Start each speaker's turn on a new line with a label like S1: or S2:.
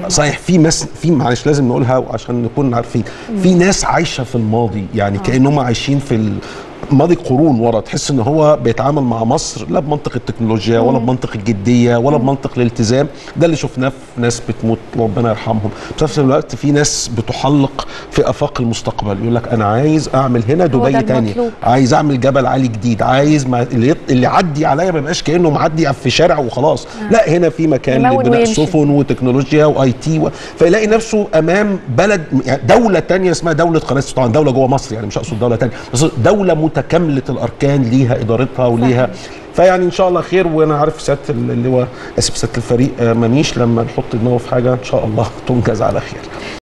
S1: صحيح في مس في معلش لازم نقولها عشان نكون عارفين في ناس عايشه في الماضي يعني كانهم عايشين في ال... ماضي قرون ورا تحس ان هو بيتعامل مع مصر لا بمنطق التكنولوجيا ولا بمنطق الجديه ولا بمنطق الالتزام ده اللي شفناه في ناس بتموت ربنا يرحمهم في نفس الوقت في ناس بتحلق في افاق المستقبل يقول لك انا عايز اعمل هنا
S2: ده
S1: دبي تاني
S2: المطلوب.
S1: عايز اعمل جبل عالي جديد عايز ما اللي, يط- اللي يعدي عليا ما يبقاش كانه معدي في شارع وخلاص لا هنا في مكان
S2: يمون
S1: لبناء
S2: ويمشي.
S1: سفن وتكنولوجيا واي تي و... فيلاقي نفسه امام بلد يعني دوله تانية اسمها دوله قناه السويس. طبعا دوله جوه مصر يعني مش اقصد دوله تانية بس دوله متكامله الاركان ليها ادارتها وليها فيعني ان شاء الله خير وانا عارف سياده اللي هو اسف سياده الفريق آه، منيش لما نحط دماغه في حاجه ان شاء الله تنجز على خير